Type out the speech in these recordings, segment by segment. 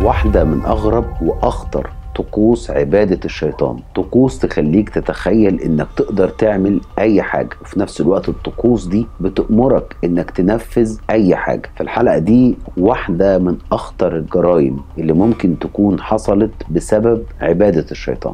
واحدة من أغرب وأخطر طقوس عبادة الشيطان طقوس تخليك تتخيل انك تقدر تعمل اي حاجة وفي نفس الوقت الطقوس دي بتأمرك انك تنفذ اي حاجة في الحلقة دي واحدة من اخطر الجرائم اللي ممكن تكون حصلت بسبب عبادة الشيطان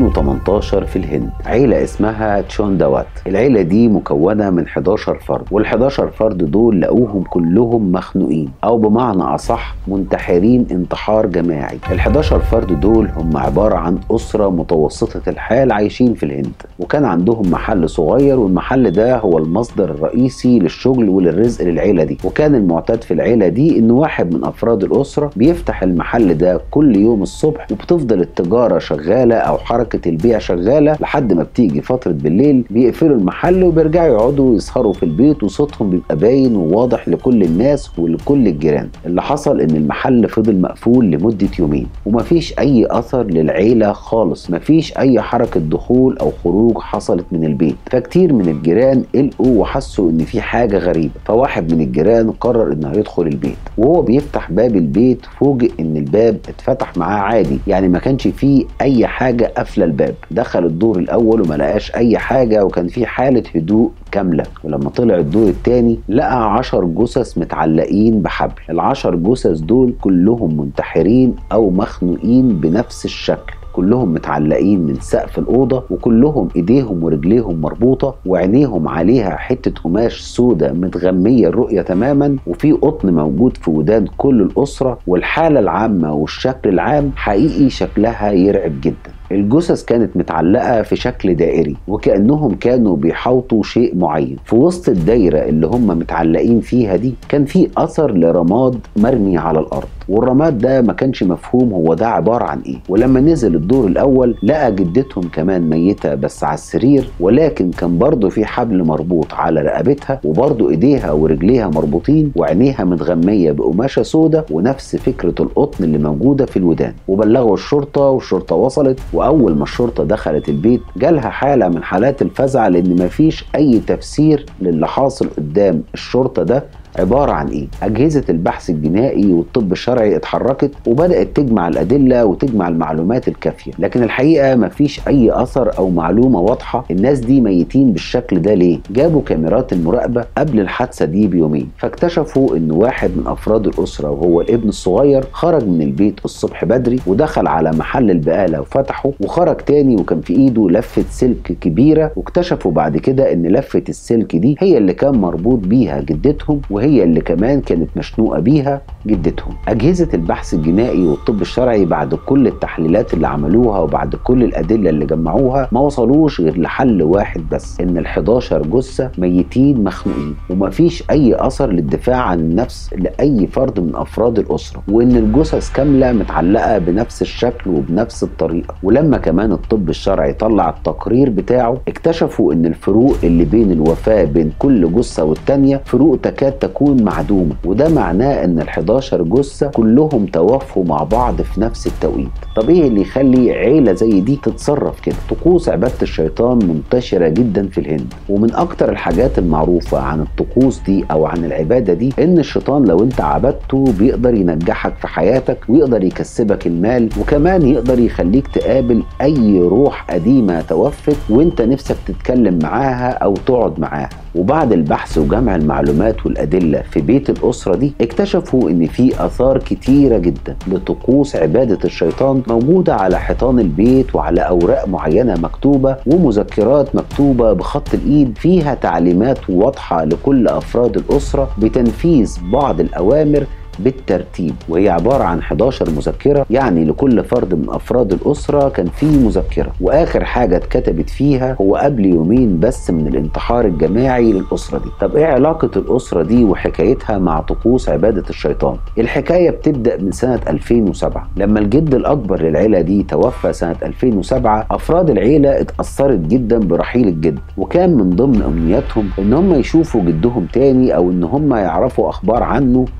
2018 في الهند عيلة اسمها تشوندوات العيلة دي مكونة من 11 فرد وال 11 فرد دول لقوهم كلهم مخنوقين او بمعنى اصح منتحرين انتحار جماعي ال 11 فرد دول هم عبارة عن أسرة متوسطة الحال عايشين في الهند وكان عندهم محل صغير والمحل ده هو المصدر الرئيسي للشغل وللرزق للعيلة دي وكان المعتاد في العيلة دي إن واحد من أفراد الأسرة بيفتح المحل ده كل يوم الصبح وبتفضل التجارة شغالة أو حركة البيع شغالة لحد ما بتيجي فترة بالليل بيقفلوا المحل وبيرجعوا يقعدوا يسهروا في البيت وصوتهم بيبقى باين وواضح لكل الناس ولكل الجيران اللي حصل إن المحل فضل مقفول لمدة يومين ومفيش أي اثر للعيله خالص مفيش اي حركه دخول او خروج حصلت من البيت فكتير من الجيران قلقوا وحسوا ان في حاجه غريبه فواحد من الجيران قرر انه يدخل البيت وهو بيفتح باب البيت فوجئ ان الباب اتفتح معاه عادي يعني ما كانش فيه اي حاجه قافله الباب دخل الدور الاول وما لقاش اي حاجه وكان في حاله هدوء كاملة ولما طلع الدور التاني لقى عشر جثث متعلقين بحبل العشر جثث دول كلهم منتحرين أو مخنوقين بنفس الشكل كلهم متعلقين من سقف الأوضة وكلهم إيديهم ورجليهم مربوطة وعينيهم عليها حتة قماش سودة متغمية الرؤية تماما وفي قطن موجود في ودان كل الأسرة والحالة العامة والشكل العام حقيقي شكلها يرعب جدا الجثث كانت متعلقة في شكل دائري وكأنهم كانوا بيحوطوا شيء معين في وسط الدايرة اللي هم متعلقين فيها دي كان في أثر لرماد مرمي على الأرض والرماد ده ما كانش مفهوم هو ده عبارة عن إيه ولما نزل الدور الأول لقى جدتهم كمان ميتة بس على السرير ولكن كان برضه في حبل مربوط على رقبتها وبرضه إيديها ورجليها مربوطين وعينيها متغمية بقماشة سودة ونفس فكرة القطن اللي موجودة في الودان وبلغوا الشرطة والشرطة وصلت واول ما الشرطه دخلت البيت جالها حاله من حالات الفزع لان مفيش اي تفسير للي حاصل قدام الشرطه ده عبارة عن إيه؟ أجهزة البحث الجنائي والطب الشرعي اتحركت وبدأت تجمع الأدلة وتجمع المعلومات الكافية لكن الحقيقة مفيش أي أثر أو معلومة واضحة الناس دي ميتين بالشكل ده ليه؟ جابوا كاميرات المراقبة قبل الحادثة دي بيومين فاكتشفوا إن واحد من أفراد الأسرة وهو الابن الصغير خرج من البيت الصبح بدري ودخل على محل البقالة وفتحه وخرج تاني وكان في إيده لفة سلك كبيرة واكتشفوا بعد كده إن لفة السلك دي هي اللي كان مربوط بيها جدتهم وهي اللي كمان كانت مشنوقة بيها جدتهم أجهزة البحث الجنائي والطب الشرعي بعد كل التحليلات اللي عملوها وبعد كل الأدلة اللي جمعوها ما وصلوش غير لحل واحد بس إن ال11 جثة ميتين مخنوقين ومفيش أي أثر للدفاع عن النفس لأي فرد من أفراد الأسرة وإن الجثث كاملة متعلقة بنفس الشكل وبنفس الطريقة ولما كمان الطب الشرعي طلع التقرير بتاعه اكتشفوا إن الفروق اللي بين الوفاة بين كل جثة والتانية فروق تكاد تكون معدومة وده معناه ان ال11 جثة كلهم توفوا مع بعض في نفس التوقيت طب ايه اللي يخلي عيلة زي دي تتصرف كده طقوس عبادة الشيطان منتشرة جدا في الهند ومن اكتر الحاجات المعروفة عن الطقوس دي او عن العبادة دي ان الشيطان لو انت عبدته بيقدر ينجحك في حياتك ويقدر يكسبك المال وكمان يقدر يخليك تقابل اي روح قديمة توفت وانت نفسك تتكلم معاها او تقعد معاها وبعد البحث وجمع المعلومات والأدلة في بيت الأسرة دي اكتشفوا إن في آثار كتيرة جدا لطقوس عبادة الشيطان موجودة على حيطان البيت وعلى أوراق معينة مكتوبة ومذكرات مكتوبة بخط الإيد فيها تعليمات واضحة لكل أفراد الأسرة بتنفيذ بعض الأوامر بالترتيب وهي عبارة عن 11 مذكرة يعني لكل فرد من أفراد الأسرة كان فيه مذكرة وآخر حاجة اتكتبت فيها هو قبل يومين بس من الانتحار الجماعي للأسرة دي طب إيه علاقة الأسرة دي وحكايتها مع طقوس عبادة الشيطان الحكاية بتبدأ من سنة 2007 لما الجد الأكبر للعيلة دي توفى سنة 2007 أفراد العيلة اتأثرت جدا برحيل الجد وكان من ضمن أمنياتهم إن هم يشوفوا جدهم تاني أو إن هم يعرفوا أخبار عنه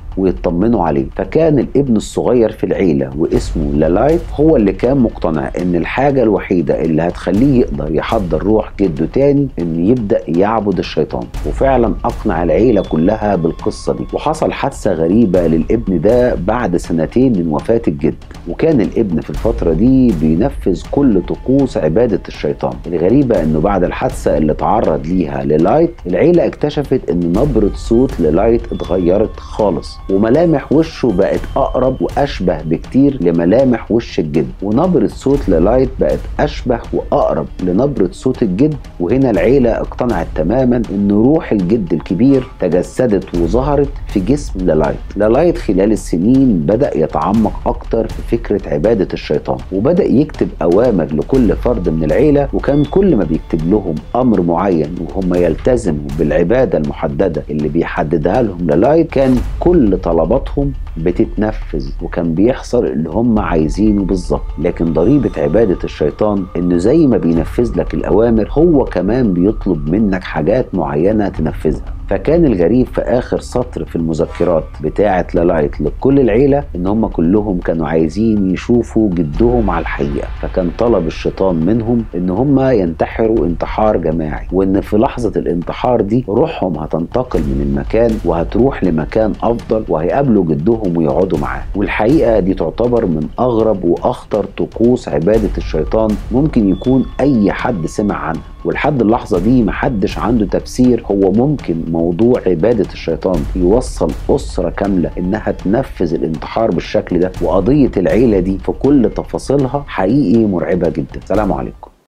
ويطمنوا عليه فكان الابن الصغير في العيله واسمه لالايت هو اللي كان مقتنع ان الحاجه الوحيده اللي هتخليه يقدر يحضر روح جده تاني انه يبدا يعبد الشيطان وفعلا اقنع العيله كلها بالقصه دي وحصل حادثه غريبه للابن ده بعد سنتين من وفاه الجد وكان الابن في الفتره دي بينفذ كل طقوس عباده الشيطان الغريبه انه بعد الحادثه اللي تعرض ليها للايت العيله اكتشفت ان نبره صوت للايت اتغيرت خالص وملامح وشه بقت اقرب واشبه بكتير لملامح وش الجد ونبره صوت للايت بقت اشبه واقرب لنبره صوت الجد وهنا العيله اقتنعت تماما ان روح الجد الكبير تجسدت وظهرت في جسم لالايت لالايت خلال السنين بدا يتعمق اكتر في فكره عباده الشيطان وبدا يكتب اوامر لكل فرد من العيله وكان كل ما بيكتب لهم امر معين وهم يلتزموا بالعباده المحدده اللي بيحددها لهم لالايت كان كل طلباتهم بتتنفذ وكان بيحصل اللي هم عايزينه بالظبط لكن ضريبه عباده الشيطان انه زي ما بينفذ لك الاوامر هو كمان بيطلب منك حاجات معينه تنفذها فكان الغريب في اخر سطر في المذكرات بتاعه لالايت لكل العيله ان هم كلهم كانوا عايزين يشوفوا جدهم على الحقيقه فكان طلب الشيطان منهم ان هم ينتحروا انتحار جماعي وان في لحظه الانتحار دي روحهم هتنتقل من المكان وهتروح لمكان افضل وهيقابلوا جدهم ويقعدوا معاه والحقيقه دي تعتبر من اغرب واخطر طقوس عباده الشيطان ممكن يكون اي حد سمع عنها ولحد اللحظه دي محدش عنده تفسير هو ممكن موضوع عباده الشيطان يوصل اسره كامله انها تنفذ الانتحار بالشكل ده وقضيه العيله دي في كل تفاصيلها حقيقي مرعبه جدا سلام عليكم